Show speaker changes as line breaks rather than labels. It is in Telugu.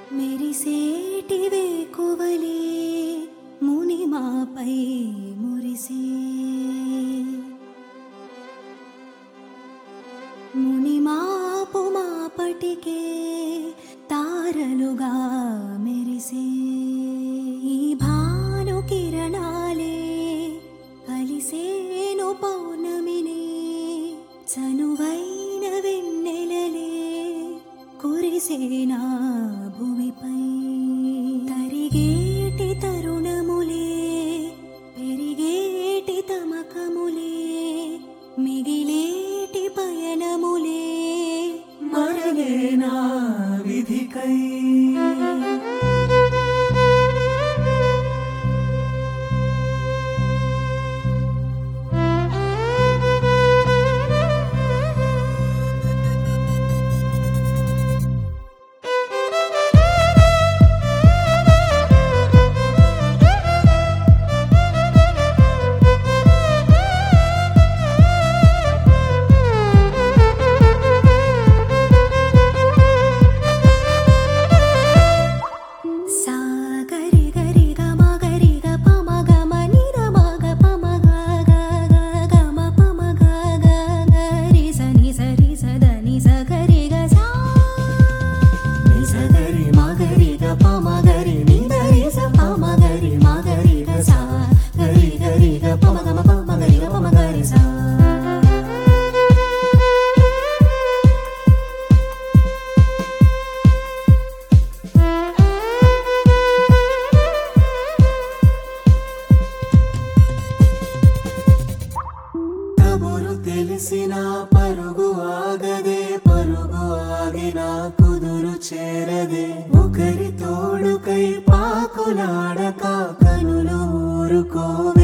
మెరిసేటి వేకువలే మునిమాపై మురిసే మునిమాపు మాపటికే తారలుగా మెరిసే ఈ భాను కిరణాలే కలిసేను పౌర్ణమిని చనువైన వెన్నెలలే కురిసేనా భూమిపై తరిగేటి తరుణములే పెరిగేటి తమకములే మిగిలేటి పయనములే
మరలేనా విధికై
సాగరి గరి గమ గరి గ పమ గమ ని ద మ గ పమ గ గ గ గ మ పమ గ గ గ రి స ని స రి స ద ని స గరి గ సా ని స గరి మ గరి గ పమ గరి ని ద రి స పమ గరి మ గరి గ సా గరి గరి గ పమ గమ పమ గరి గ పమ గరి సా
కబురు తెలిసిన పరుగు ఆగదే పరుగు ఆగిన కుదురు చేరదే ఒకరి తోడుకై పాకులాడక కనులు ఊరుకోవే